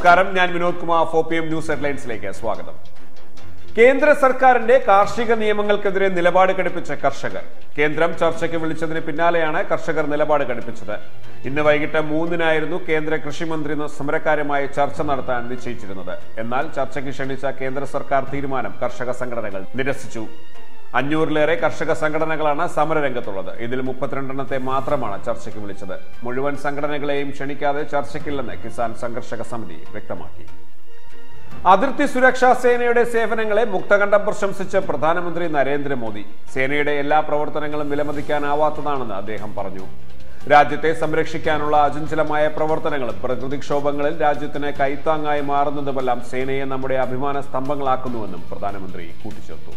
നമസ്കാരം ഞാൻ Vinod Kumar four P M news ഹെഡ്ലൈൻസിലേക്ക് സ്വാഗതം കേന്ദ്ര സർക്കാരിന്റെ കാർഷിക നിയമങ്ങൾക്കെതിരെ നിലപാട് കടുപ്പിച്ച കർഷകർ കേന്ദ്രം ചർച്ചയ്ക്ക് വിളിച്ചതിന് പിന്നാലെയാണ് കർഷകർ നിലപാട് കടുപ്പിച്ചത് ഇന്ന് വൈകിട്ട് മൂന്നിനായിരുന്നു കേന്ദ്ര കൃഷിമന്ത്രി സമരക്കാരുമായി ചർച്ച നടത്താൻ നിശ്ചയിച്ചിരുന്നത് എന്നാൽ ചർച്ചയ്ക്ക് ക്ഷണിച്ച കേന്ദ്ര സർക്കാർ തീരുമാനം കർഷക സംഘടനകൾ നിരസിച്ചു അഞ്ഞൂറിലേറെ കർഷക സംഘടനകളാണ് സമരരംഗത്തുള്ളത് ഇതിൽ മുപ്പത്തിരണ്ടെണ്ണത്തെ മാത്രമാണ് ചർച്ചയ്ക്ക് വിളിച്ചത് മുഴുവൻ സംഘടനകളെയും ക്ഷണിക്കാതെ ചർച്ചയ്ക്കില്ലെന്ന് കിസാൻ സംഘർഷക സമിതി വ്യക്തമാക്കി അതിർത്തി സുരക്ഷാ സേനയുടെ സേവനങ്ങളെ മുക്തകണ്ഠം പ്രശംസിച്ച് പ്രധാനമന്ത്രി നരേന്ദ്രമോദി സേനയുടെ എല്ലാ പ്രവർത്തനങ്ങളും വിലമതിക്കാനാവാത്തതാണെന്ന് അദ്ദേഹം പറഞ്ഞു രാജ്യത്തെ സംരക്ഷിക്കാനുള്ള അചഞ്ചലമായ പ്രവർത്തനങ്ങളും പ്രകൃതിക്ഷോഭങ്ങളിൽ രാജ്യത്തിന് കൈത്താങ്ങായി മാറുന്നതുമെല്ലാം സേനയെ നമ്മുടെ അഭിമാന സ്തംഭങ്ങളാക്കുന്നുവെന്നും പ്രധാനമന്ത്രി കൂട്ടിച്ചേർത്തു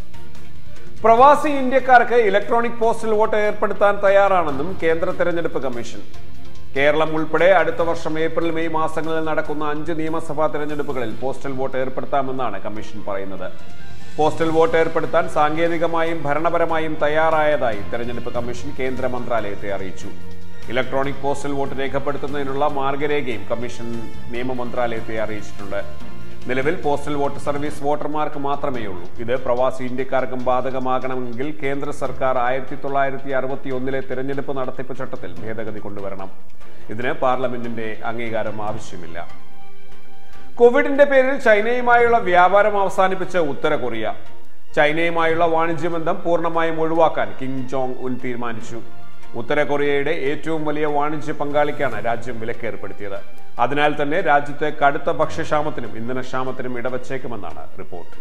പ്രവാസി ഇന്ത്യക്കാർക്ക് ഇലക്ട്രോണിക് പോസ്റ്റൽ വോട്ട് ഏർപ്പെടുത്താൻ തയ്യാറാണെന്നും കേന്ദ്ര തെരഞ്ഞെടുപ്പ് കമ്മീഷൻ കേരളം ഉൾപ്പെടെ അടുത്ത വർഷം ഏപ്രിൽ മെയ് മാസങ്ങളിൽ നടക്കുന്ന അഞ്ച് നിയമസഭാ തെരഞ്ഞെടുപ്പുകളിൽ പോസ്റ്റൽ വോട്ട് ഏർപ്പെടുത്താമെന്നാണ് കമ്മീഷൻ പറയുന്നത് പോസ്റ്റൽ വോട്ട് ഏർപ്പെടുത്താൻ സാങ്കേതികമായും ഭരണപരമായും തയ്യാറായതായി തെരഞ്ഞെടുപ്പ് കമ്മീഷൻ കേന്ദ്ര മന്ത്രാലയത്തെ അറിയിച്ചു ഇലക്ട്രോണിക് പോസ്റ്റൽ വോട്ട് രേഖപ്പെടുത്തുന്നതിനുള്ള മാർഗരേഖയും കമ്മീഷൻ നിയമ മന്ത്രാലയത്തെ അറിയിച്ചിട്ടുണ്ട് നിലവിൽ പോസ്റ്റൽ വോട്ട് സർവീസ് വോട്ടർമാർക്ക് മാത്രമേ ഉള്ളൂ ഇത് പ്രവാസി ഇന്ത്യക്കാർക്കും ബാധകമാകണമെങ്കിൽ കേന്ദ്ര സർക്കാർ ആയിരത്തി തൊള്ളായിരത്തി അറുപത്തി ഒന്നിലെ തെരഞ്ഞെടുപ്പ് നടത്തിപ്പ് ചട്ടത്തിൽ ഭേദഗതി കൊണ്ടുവരണം ഇതിന് പാർലമെന്റിന്റെ അംഗീകാരം ആവശ്യമില്ല കോവിഡിന്റെ പേരിൽ ചൈനയുമായുള്ള വ്യാപാരം അവസാനിപ്പിച്ച ഉത്തര കൊറിയ ചൈനയുമായുള്ള വാണിജ്യബന്ധം പൂർണ്ണമായും ഒഴിവാക്കാൻ കിം ജോങ് ഉൻ തീരുമാനിച്ചു ഉത്തര കൊറിയയുടെ ഏറ്റവും വലിയ വാണിജ്യ പങ്കാളിക്കാണ് രാജ്യം വിലക്കേർപ്പെടുത്തിയത് അതിനാൽ തന്നെ രാജ്യത്തെ കടുത്ത ഭക്ഷ്യക്ഷാമത്തിനും ഇന്ധനക്ഷാമത്തിനും ഇടവച്ചേക്കുമെന്നാണ് റിപ്പോർട്ട്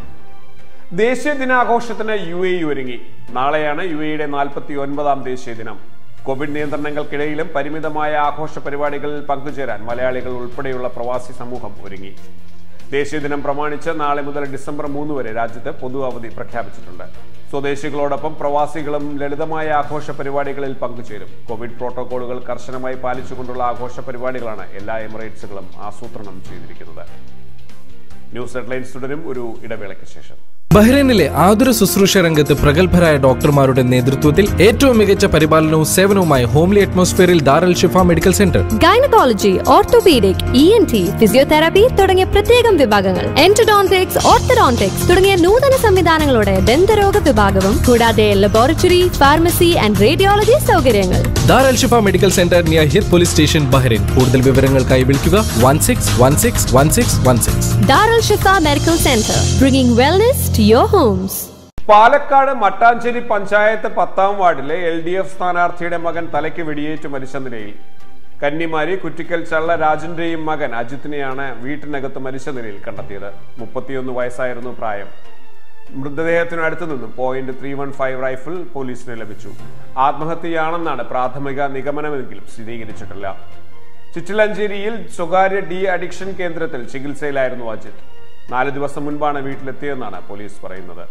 ദേശീയ ദിനാഘോഷത്തിന് യു എ ഒരുങ്ങി നാളെയാണ് യു എയുടെ നാൽപ്പത്തി ഒൻപതാം ദേശീയ ദിനം കോവിഡ് നിയന്ത്രണങ്ങൾക്കിടയിലും പരിമിതമായ ആഘോഷ പരിപാടികളിൽ പങ്കുചേരാൻ മലയാളികൾ ഉൾപ്പെടെയുള്ള പ്രവാസി സമൂഹം ഒരുങ്ങി ദേശീയ ദിനം പ്രമാണിച്ച് നാളെ മുതൽ ഡിസംബർ മൂന്ന് വരെ രാജ്യത്ത് പൊതു അവധി പ്രഖ്യാപിച്ചിട്ടുണ്ട് സ്വദേശികളോടൊപ്പം പ്രവാസികളും ലളിതമായ ആഘോഷ പരിപാടികളിൽ പങ്കുചേരും കോവിഡ് പ്രോട്ടോകോളുകൾ കർശനമായി പാലിച്ചുകൊണ്ടുള്ള ആഘോഷ പരിപാടികളാണ് എല്ലാ എമിറേറ്റ്സുകളും ആസൂത്രണം ചെയ്തിരിക്കുന്നത് ന്യൂസ് ഹെഡ്ലൈൻസ് തുടരും ഒരു ഇടവേളയ്ക്ക് ശേഷം ബഹ്റൈനിലെ ആതുര ശുശ്രൂഷ രംഗത്ത് പ്രഗത്ഭരായ ഡോക്ടർമാരുടെ നേതൃത്വത്തിൽ ഏറ്റവും മികച്ച പരിപാലനവും സേവനവുമായി ഹോംലി അറ്റ്മോസ്ഫിയറിൽ Dar Al Shifa medical centre gynaecology orthopaedic E N T physiotherapy തുടങ്ങിയ പ്രത്യേകം വിഭാഗങ്ങൾ എൻറ്റഡോൺടിക്സ് ഓർത്തഡോൺടിക്സ് തുടങ്ങിയ നൂതന സംവിധാനങ്ങളോടെ ദന്തരോഗ വിഭാഗവും കൂടാതെ ലബോറട്ടറി ഫാർമസി ആൻഡ് റേഡിയോളജി സൗകര്യങ്ങൾ Dar Al Shifa medical centre near ഹിർ പോലീസ് സ്റ്റേഷൻ ബഹ്റൈൻ കൂടുതൽ വിവരങ്ങൾക്കായി വിളിക്കുക one six one six one six one six Dar ul Shifa medical centre bringing wellness to your homes Palakkad Mattancherry panchayat പത്താം വാർഡിലെ എൽ ഡി എഫ് സ്ഥാനാർത്ഥിയുടെ മകൻ തലയ്ക്ക് വെടിയേറ്റ് മരിച്ച നിലയിൽ കന്നിമാരി കുറ്റിക്കൽ ചള്ള രാജന്റെയും മകൻ അജിത്തിനെയാണ് വീട്ടിനകത്ത് മരിച്ച നിലയിൽ കണ്ടെത്തിയത് മുപ്പത്തിയൊന്ന് വയസ്സായിരുന്നു പ്രായം മൃതദേഹത്തിനു അടുത്തു നിന്നും point three one five rifle പോലീസിന് ലഭിച്ചു ആത്മഹത്യയാണെന്നാണ് പ്രാഥമിക നിഗമനമെങ്കിലും സ്ഥിരീകരിച്ചിട്ടില്ല ചിറ്റിലഞ്ചേരിയിൽ സ്വകാര്യ ഡി അഡിക്ഷൻ കേന്ദ്രത്തിൽ ചികിത്സയിലായിരുന്നു അജിത് നാല് ദിവസം മുൻപാണ് വീട്ടിലെത്തിയെന്നാണ് പോലീസ് പറയുന്നത്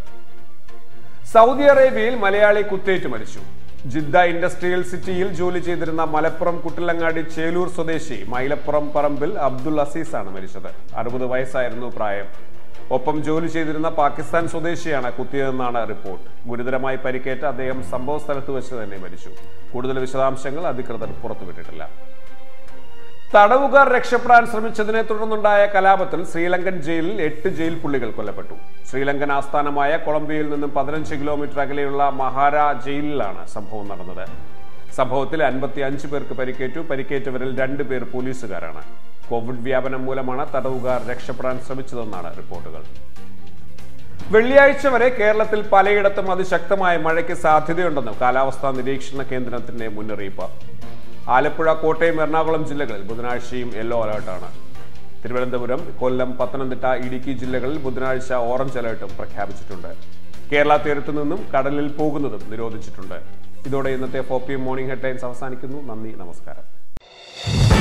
സൗദി അറേബ്യയിൽ മലയാളി കുത്തേറ്റ് മരിച്ചു ജിദ്ദ ഇൻഡസ്ട്രിയൽ സിറ്റിയിൽ ജോലി ചെയ്തിരുന്ന മലപ്പുറം കുട്ടിലങ്ങാടി ചേലൂർ സ്വദേശി മൈലപ്പുറം പറമ്പിൽ അബ്ദുൽ അസീസാണ് മരിച്ചത് അറുപത് വയസ്സായിരുന്നു പ്രായം ഒപ്പം ജോലി ചെയ്തിരുന്ന പാകിസ്ഥാൻ സ്വദേശിയാണ് കുത്തിയതെന്നാണ് റിപ്പോർട്ട് ഗുരുതരമായി പരിക്കേറ്റ അദ്ദേഹം സംഭവ സ്ഥലത്ത് വെച്ച് തന്നെ മരിച്ചു കൂടുതൽ വിശദാംശങ്ങൾ അധികൃതർ പുറത്തുവിട്ടിട്ടില്ല തടവുകാർ രക്ഷപ്പെടാൻ ശ്രമിച്ചതിനെ തുടർന്നുണ്ടായ കലാപത്തിൽ ശ്രീലങ്കൻ ജയിലിൽ എട്ട് ജയിൽ പുള്ളികൾ കൊല്ലപ്പെട്ടു ശ്രീലങ്കൻ ആസ്ഥാനമായ കൊളംബിയയിൽ നിന്നും പതിനഞ്ച് കിലോമീറ്റർ അകലെയുള്ള മഹാര ജയിലിലാണ് സംഭവം നടന്നത് സംഭവത്തിൽ അൻപത്തി അഞ്ച് പേർക്ക് പരിക്കേറ്റു പരിക്കേറ്റവരിൽ രണ്ടു പേർ പോലീസുകാരാണ് കോവിഡ് വ്യാപനം മൂലമാണ് തടവുകാർ രക്ഷപ്പെടാൻ ശ്രമിച്ചതെന്നാണ് റിപ്പോർട്ടുകൾ വെള്ളിയാഴ്ച വരെ കേരളത്തിൽ പലയിടത്തും അതിശക്തമായ മഴയ്ക്ക് സാധ്യതയുണ്ടെന്ന് കാലാവസ്ഥാ നിരീക്ഷണ കേന്ദ്രത്തിന്റെ മുന്നറിയിപ്പ് ആലപ്പുഴ കോട്ടയം എറണാകുളം ജില്ലകളിൽ ബുധനാഴ്ചയും യെല്ലോ അലേർട്ടാണ് തിരുവനന്തപുരം കൊല്ലം പത്തനംതിട്ട ഇടുക്കി ജില്ലകളിൽ ബുധനാഴ്ച ഓറഞ്ച് അലേർട്ടും പ്രഖ്യാപിച്ചിട്ടുണ്ട് കേരള തീരത്തു നിന്നും കടലിൽ പോകുന്നതും നിരോധിച്ചിട്ടുണ്ട് ഇതോടെ ഇന്നത്തെ four P M morning headlines അവസാനിക്കുന്നു നന്ദി നമസ്കാരം